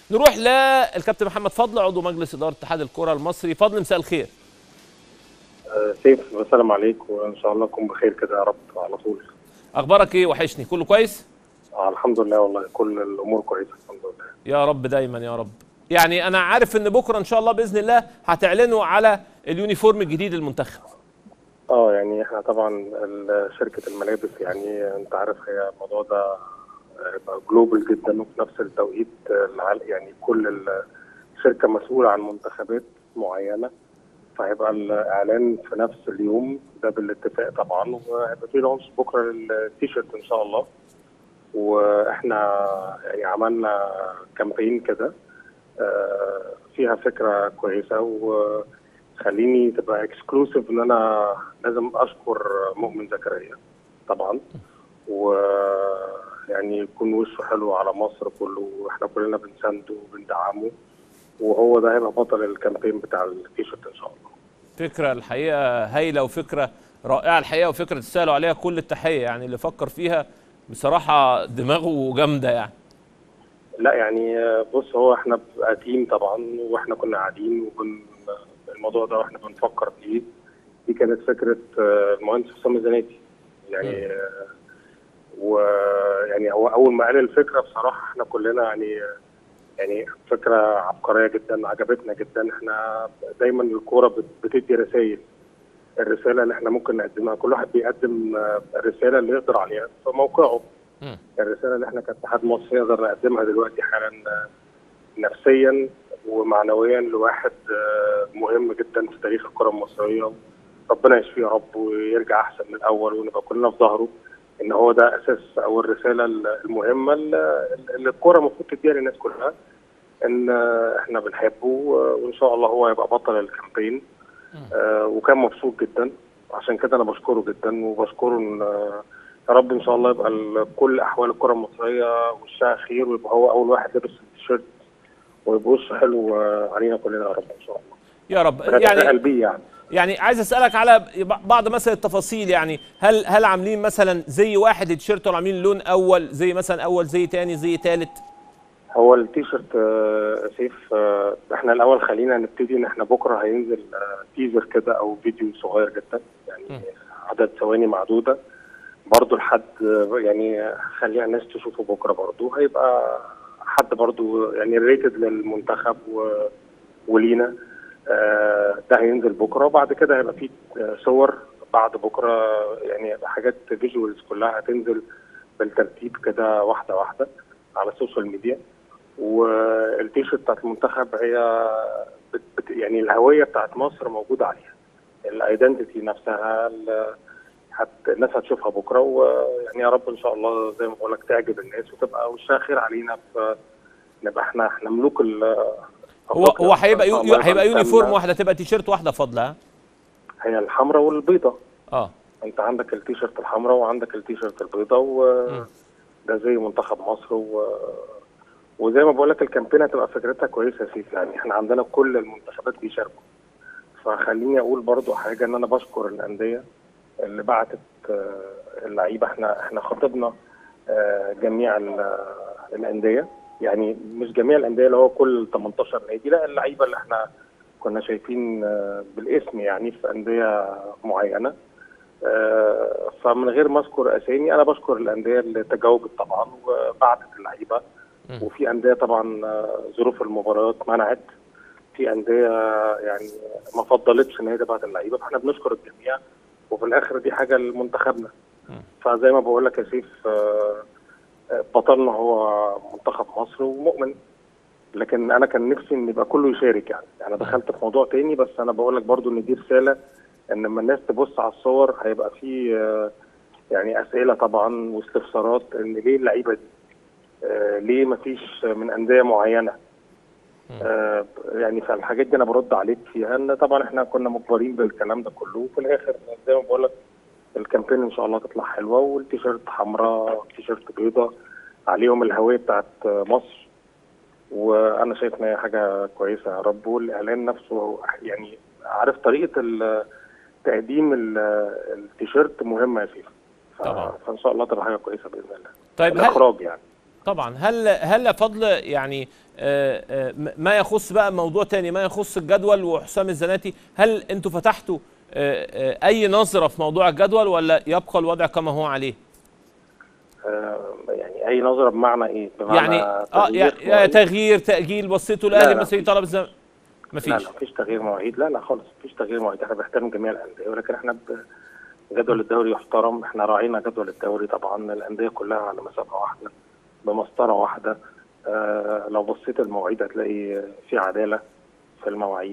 نروح للكابتن محمد فضل عضو مجلس اداره اتحاد الكره المصري فضل مساء الخير آه، سيف السلام عليك وان شاء الله تكون بخير كده يا رب على طول اخبارك ايه وحشني كله كويس آه الحمد لله والله كل الامور كويسه الحمد لله يا رب دايما يا رب يعني انا عارف ان بكره ان شاء الله باذن الله هتعلنوا على اليونيفورم الجديد للمنتخب اه يعني احنا طبعا ال- شركه الملابس يعني انت عارف هي الموضوع ده هيبقى جلوبال جدا وفي نفس التوقيت العال- يعني كل الشركه مسؤوله عن منتخبات معينه فهيبقى الاعلان في نفس اليوم ده بالاتفاق طبعا وهيبقى في لونش بكره للتيشيرت ان شاء الله واحنا يعني عملنا كامبين كده آه، فيها فكره كويسه وخليني تبقى اكسكلوسيف ان انا لازم اشكر مؤمن زكريا طبعا ويعني يكون وشه حلو على مصر كله واحنا كلنا بنسانده وبندعمه وهو ده هيبقى بطل الكامبين بتاع التيشيرت ان شاء الله فكره الحقيقه هايله وفكره رائعه الحقيقه وفكره تستاهلوا عليها كل التحيه يعني اللي فكر فيها بصراحه دماغه جامده يعني لا يعني آه، بص هو احنا بقى تيم طبعا واحنا كنا قاعدين وبن الموضوع ده واحنا بنفكر فيه دي كانت فكره آه، المهندس حسام الزناتي يعني آه، ويعني هو اول ما قال الفكره بصراحه احنا كلنا يعني آه، يعني فكره عبقريه جدا عجبتنا جدا احنا دايما الكوره بت- بتدي رسائل الرساله اللي احنا ممكن نقدمها كل واحد بيقدم آه، الرساله اللي يقدر عليها في موقعه مم. الرساله اللي احنا كاتحاد مصر نقدر نقدمها دلوقتي حالا آه، نفسيا ومعنويا لواحد آه، مهم جدا في تاريخ الكره المصريه ربنا يشفيه يا رب ويرجع احسن من الاول ونبقى كلنا في ظهره ان هو ده اساس او الرساله المهمه اللي اللي الكره المفروض تديها للناس كلها ان آه، احنا بنحبه آه، وان شاء الله هو هيبقى بطل الكامبين آه، وكان مبسوط جدا عشان كده انا بشكره جدا وبشكره ان آه، يا رب ان شاء الله يبقى ال- كل احوال الكره المصريه وشها خير ويبقى هو اول واحد لابس التيشيرت ويبقى وشه حلو آه، علينا كلنا يا رب ان شاء الله يا رب يعني يعني قلبي يعني يعني عايز اسالك على بعض مثلا التفاصيل يعني هل هل عاملين مثلا زي واحد التيشيرت ولا عاملين لون اول زي مثلا اول زي تاني زي تالت هو التيشيرت آه، سيف آه، احنا الاول خلينا نبتدي ان احنا بكره هينزل آه، تيزر كده او فيديو صغير جدا يعني م. عدد ثواني معدوده برضو لحد آه، يعني خليها الناس تشوفه بكره برضو هيبقى حد برضو يعني ريتد للمنتخب و... ولينا آه، ده هينزل بكره وبعد كده هيبقى في آه، صور بعد بكره يعني هيبقى حاجات فيجوالز كلها هتنزل بالترتيب كده واحده واحده على السوشيال ميديا والتيشيرت بتاعت المنتخب هي بت بت يعني الهويه بتاعت مصر موجوده عليها الايدنتيتي نفسها ال- هت الناس هتشوفها بكره ويعني يا رب ان شاء الله زي ما بقول لك تعجب الناس وتبقى وشها خير علينا في نبقى احنا احنا ملوك ال هو هو هيبقى إن شاء يو الله هيبقى يبقى يونيفورم قدامنا- واحده تبقى تيشيرت واحده فضل ها هي الحمراء والبيضاء اه انت عندك التيشيرت الحمراء وعندك التيشيرت البيضاء وده زي منتخب مصر و... وزي ما بقول لك الكامبين هتبقى فكرتها كويسه يا سيف يعني احنا عندنا كل المنتخبات بيشاركوا فخليني اقول برضو حاجه ان انا بشكر الانديه اللي بعتت آه، اللعيبه احنا احنا خاطبنا آه، جميع ال- الانديه يعني مش جميع الانديه اللي هو كل 18 نادي لا اللعيبه اللي احنا كنا شايفين آه، بالاسم يعني في انديه معينه آه، فمن غير ما اذكر اسامي انا بشكر الانديه اللي تجاوبت طبعا وبعتت اللعيبه مم. وفي انديه طبعا آه، ظروف المباريات منعت في انديه يعني ما فضلتش ان هي تبعت اللعيبه فاحنا بنشكر الجميع وفي الاخر دي حاجه لمنتخبنا مم. فزي ما بقول لك يا سيف آه، آه، بطلنا هو منتخب مصر ومؤمن لكن انا كان نفسي ان يبقى كله يشارك يعني انا دخلت في موضوع تاني بس انا بقول لك برضو ان دي رساله ان لما الناس تبص على الصور هيبقى في آه، يعني اسئله طبعا واستفسارات ان ليه اللعيبه دي آه، ليه ما فيش من انديه معينه آه، يعني فالحاجات دي انا برد عليك فيها ان طبعا احنا كنا مجبرين بالكلام ده كله وفي الاخر زي ما بقول لك الكامبين ان شاء الله تطلع حلوه والتيشيرت حمراء تيشيرت بيضاء عليهم الهويه بتاعت مصر وانا شايف ان هي حاجه كويسه يا رب والاعلان نفسه يعني عارف طريقه ال- تقديم ال- التيشيرت مهمه يا سيف ف- طبعا. فان شاء الله تبقى حاجه كويسه باذن الله طيب هل الاخراج يعني طبعا هل هل يا فضل يعني آه، آه، م- ما يخص بقى موضوع تاني ما يخص الجدول وحسام الزناتي هل انتوا فتحتوا آه، آه، اي نظره في موضوع الجدول ولا يبقى الوضع كما هو عليه؟ آه، يعني اي نظره بمعنى ايه؟ بمعنى يعني اه تغيير يعني مواعيد؟ تغيير تاجيل بصيتوا لا، الاهلي لا، المصري طلب الزمالك لا مفيش لا مفيش تغيير مواعيد لا لا خالص مفيش تغيير مواعيد احنا بنحترم جميع الانديه ولكن احنا ب- جدول الدوري يحترم احنا راعينا جدول الدوري طبعا الانديه كلها على مسافه واحده بمسطره واحده آه لو بصيت المواعيد هتلاقي في عداله في المواعيد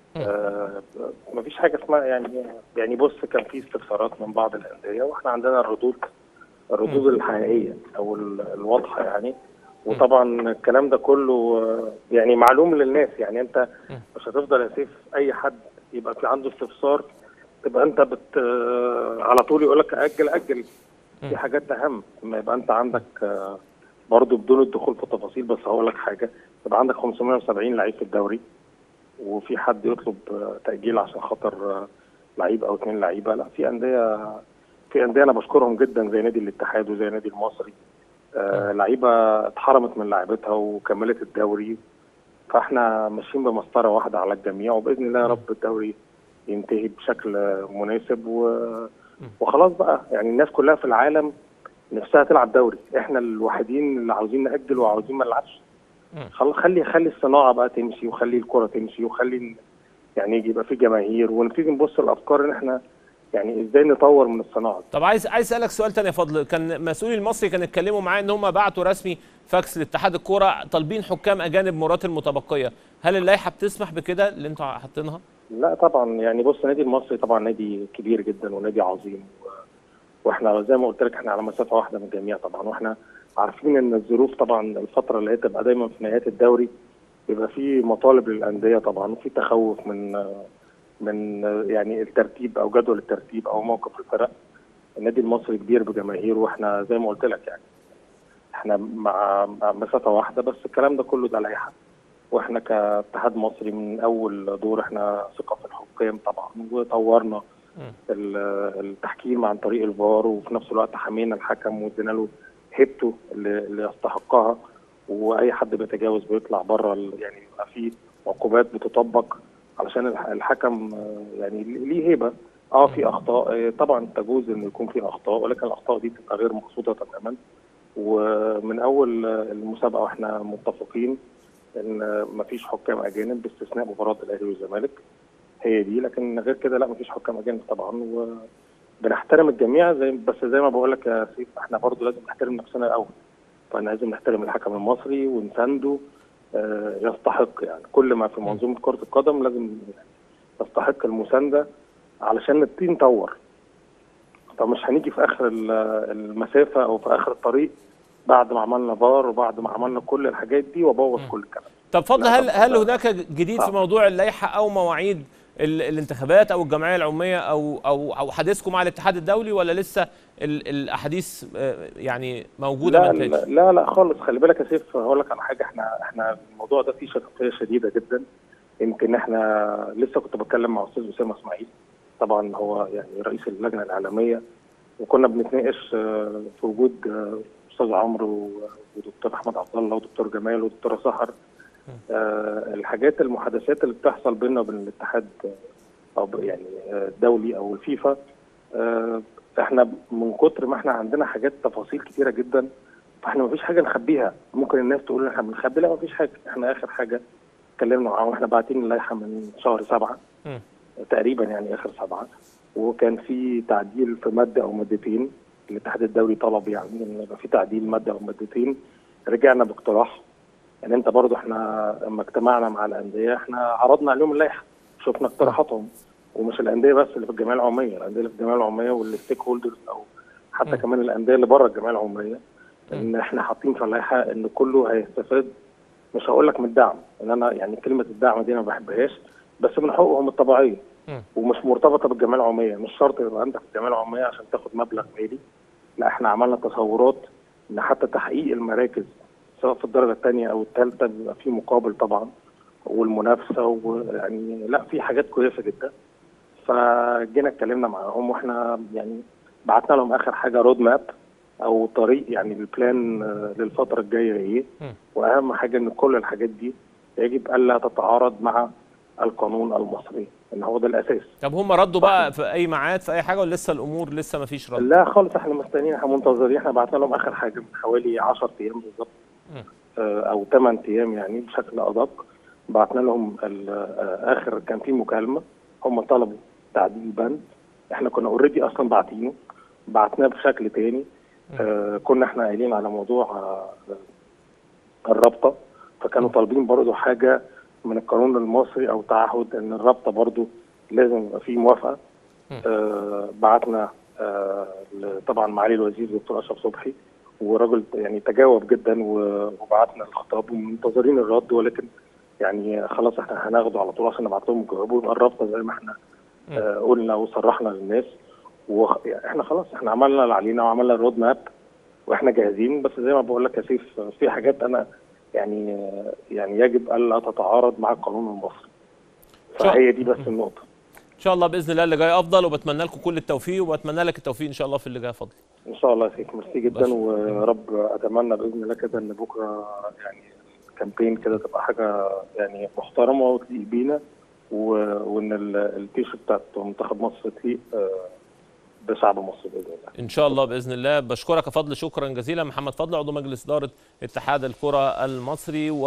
آه مفيش حاجه اسمها يعني يعني بص كان في استفسارات من بعض الانديه واحنا عندنا الردود الردود الحقيقيه او ال- الواضحه يعني وطبعا الكلام ده كله آه، يعني معلوم للناس يعني انت مش هتفضل يا سيف اي حد يبقى في عنده استفسار تبقى انت بت آه، على طول يقول لك اجل اجل في حاجات اهم ما يبقى انت عندك آه، برضه بدون الدخول في التفاصيل بس هقول لك حاجه يبقى عندك 570 لعيب في الدوري وفي حد يطلب آه، تاجيل عشان خاطر آه، لعيب او اثنين لعيبه لا في انديه في انديه انا بشكرهم جدا زي نادي الاتحاد وزي نادي المصري آه لعيبه اتحرمت من لعيبتها وكملت الدوري فاحنا ماشيين بمسطره واحده على الجميع وباذن الله يا رب الدوري ينتهي بشكل مناسب و... وخلاص بقى يعني الناس كلها في العالم نفسها تلعب دوري احنا الوحيدين اللي عاوزين ناجل وعاوزين ما نلعبش خل... خلي خلي الصناعه بقى تمشي وخلي الكره تمشي وخلي يعني يبقى في جماهير ونبتدي نبص الافكار ان احنا يعني ازاي نطور من الصناعه طب عايز عايز اسالك سؤال تاني يا فضل كان مسؤولي المصري كانوا اتكلموا معايا ان هم بعتوا رسمي فاكس لاتحاد الكوره طالبين حكام اجانب مرات المتبقيه هل اللائحه بتسمح بكده اللي انتوا حاطينها لا طبعا يعني بص النادي المصري طبعا نادي كبير جدا ونادي عظيم و... واحنا زي ما قلت لك احنا على مسافه واحده من الجميع طبعا واحنا عارفين ان الظروف طبعا الفتره اللي هي تبقى دايما في نهايات الدوري بيبقى في مطالب للانديه طبعا وفي تخوف من من يعني الترتيب او جدول الترتيب او موقف الفرق النادي المصري كبير بجماهيره واحنا زي ما قلت لك يعني احنا مع مع مسافه واحده بس الكلام ده كله ده لائحه واحنا كاتحاد مصري من اول دور احنا ثقه في الحكام طبعا وطورنا ال- التحكيم عن طريق الفار وفي نفس الوقت حمينا الحكم وادينا له هيبته اللي اللي يستحقها واي حد بيتجاوز بيطلع بره ال- يعني يبقى في عقوبات بتطبق علشان الح- الحكم آه، يعني ليه هيبه اه في اخطاء آه، طبعا تجوز ان يكون في اخطاء ولكن الاخطاء دي بتبقى غير مقصوده تماما ومن اول آه، المسابقه واحنا متفقين ان مفيش حكام اجانب باستثناء مباراه الاهلي والزمالك هي دي لكن غير كده لا مفيش حكام اجانب طبعا وبنحترم الجميع زي بس زي ما بقول لك يا سيف احنا برضو لازم نحترم نفسنا الاول فاحنا لازم نحترم الحكم المصري ونسانده آه، يستحق يعني كل ما في منظومه كره القدم لازم يستحق المسانده علشان نبتدي نطور فمش هنيجي في اخر ال- المسافه او في اخر الطريق بعد ما عملنا فار وبعد ما عملنا كل الحاجات دي وابوظ كل الكلام طب فضل لا هل طبعاً. هل هناك جديد في آه. موضوع اللائحه او مواعيد ال- الانتخابات او الجمعيه العموميه او او او حديثكم مع الاتحاد الدولي ولا لسه ال- الاحاديث آه، يعني موجوده لا ما لا, انتهتش؟ لا لا خالص خلي بالك يا سيف هقول لك على حاجه احنا احنا الموضوع ده فيه شفافيه شديده جدا يمكن احنا لسه كنت بتكلم مع استاذ اسامه اسماعيل طبعا هو يعني رئيس اللجنه الاعلاميه وكنا بنتناقش آه، في وجود آه، استاذ عمرو ودكتور احمد عبد الله ودكتور جمال ودكتوره سحر آه، الحاجات المحادثات اللي بتحصل بيننا وبين الاتحاد آه، او ب- يعني آه، الدولي او الفيفا آه، احنا من كتر ما احنا عندنا حاجات تفاصيل كتيره جدا فاحنا مفيش حاجه نخبيها ممكن الناس تقول ان احنا بنخبي لا مفيش حاجه احنا اخر حاجه اتكلمنا معاهم احنا باعتين اللائحه من شهر سبعه مم. تقريبا يعني اخر سبعه وكان في تعديل في ماده او مادتين الاتحاد الدولي طلب يعني ان يبقى في تعديل ماده او مادتين رجعنا باقتراح يعني انت برضو احنا لما اجتمعنا مع الانديه احنا عرضنا عليهم اللائحه شفنا اقتراحاتهم ومش الانديه بس اللي في الجمعيه العموميه الانديه اللي في الجمعيه العموميه والستيك هولدرز او حتى م. كمان الانديه اللي بره الجمعيه العموميه ان احنا حاطين في اللائحه ان كله هيستفاد مش هقول لك من الدعم ان انا يعني كلمه الدعم دي انا ما بحبهاش بس من حقوقهم الطبيعيه مم. ومش مرتبطه بالجمعيه العموميه مش شرط يبقى انت في الجمعيه العموميه عشان تاخد مبلغ مالي لا احنا عملنا تصورات ان حتى تحقيق المراكز سواء في الدرجه الثانيه او الثالثه بيبقى في مقابل طبعا والمنافسه ويعني لا في حاجات كويسه جدا فجينا اتكلمنا معاهم واحنا يعني بعتنا لهم اخر حاجه رود ماب او طريق يعني البلان آه، للفتره الجايه ايه مم. واهم حاجه ان كل الحاجات دي يجب الا تتعارض مع القانون المصري ان هو ده الاساس طب هم ردوا بقى في اي ميعاد في اي حاجه ولا لسه الامور لسه ما فيش رد لا خالص احنا مستنيين احنا منتظرين احنا بعتنا لهم اخر حاجه من حوالي 10 ايام بالظبط مم. آه، او 8 ايام يعني بشكل ادق بعتنا لهم ال- آه، اخر كان في مكالمه هم طلبوا تعديل بند احنا كنا اوريدي اصلا باعتينه بعتناه بشكل تاني آه كنا احنا قايلين على موضوع آه الرابطه فكانوا طالبين برضو حاجه من القانون المصري او تعهد ان الرابطه برضو لازم يبقى فيه موافقه آه بعتنا آه ل- طبعا معالي الوزير الدكتور اشرف صبحي وراجل يعني تجاوب جدا و- وبعتنا الخطاب ومنتظرين الرد ولكن يعني خلاص احنا هناخده على طول عشان نبعت لهم جواب يبقى الرابطه زي ما احنا آه قلنا وصرحنا للناس واحنا خلاص احنا عملنا اللي علينا وعملنا الرود ماب واحنا جاهزين بس زي ما بقول لك يا سيف في حاجات انا يعني يعني يجب الا تتعارض مع القانون المصري فهي دي بس النقطه ان شاء الله باذن الله اللي جاي افضل وبتمنى لكم كل التوفيق وبتمنى لك التوفيق ان شاء الله في اللي جاي فضل ان شاء الله يا سيف ميرسي بس. جدا ويا رب اتمنى باذن الله كده ان بكره يعني كامبين كده تبقى حاجه يعني محترمه وتليق بينا و- وان ال- التيشيرت بتاعت منتخب مصر تليق آه، بشعب مصر باذن الله ان شاء الله باذن الله بشكرك يا فضل شكرا جزيلا محمد فضل عضو مجلس اداره اتحاد الكره المصري